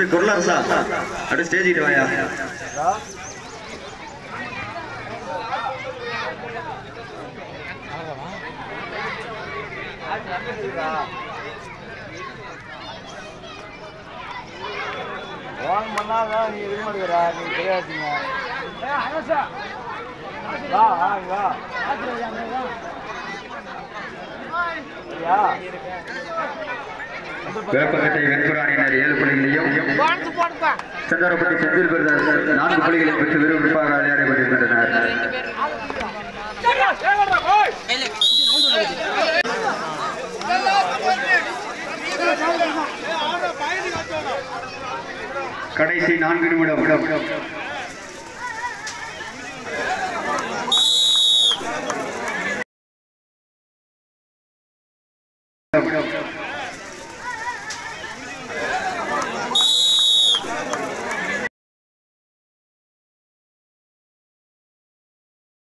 தம்பி குரலாசா அப்படியே ஸ்டேஜ் வாயா வாங்க பண்ணாதான் நீ இது பண்ணுகிறா நீ தெரியாதுங்க வா வா இங்க வா ஐயா வேப்பகட்டை வெண்புராணியினர் ஏழு புள்ளிகளையும் சந்தாரப்பட்டி செந்தில் பிரதர் நான்கு புள்ளிகளை பெற்று விறுவிறுப்பாக விளையாடி கொண்டிருக்கின்றனர் கடைசி நான்கு நிமிடம்